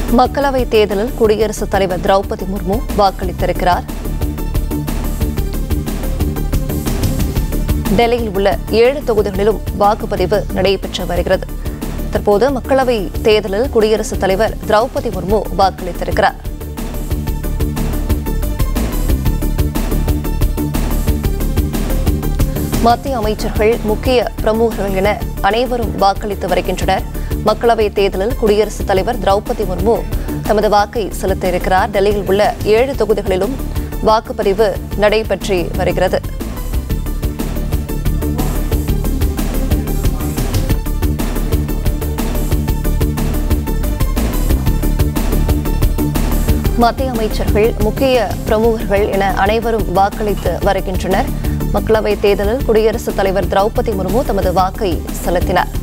மக்களவைத் தேர்தலில் குடியரசுத் தலைவர் திரௌபதி முர்மு வாக்களித்திருக்கிறார் டெல்லியில் உள்ள ஏழு தொகுதிகளிலும் வாக்குப்பதிவு நடைபெற்று வருகிறது தற்போது மக்களவை தேர்தலில் குடியரசுத் தலைவர் திரௌபதி முர்மு வாக்களித்திருக்கிறார் மத்திய அமைச்சர்கள் முக்கிய பிரமுகர்கள் என அனைவரும் வாக்களித்து வருகின்றனர் மக்களவைத் தேர்தலில் குடியரசுத் தலைவர் திரௌபதி முர்மு தமது வாக்கை செலுத்த இருக்கிறார் டெல்லியில் உள்ள ஏழு தொகுதிகளிலும் வாக்குப்பதிவு நடைபெற்று வருகிறது மத்திய அமைச்சர்கள் முக்கிய பிரமுகர்கள் என அனைவரும் வாக்களித்து வருகின்றனர் மக்களவைத் தேர்தலில் குடியரசுத் தலைவர் திரௌபதி முர்மு தமது வாக்கை செலுத்தினார்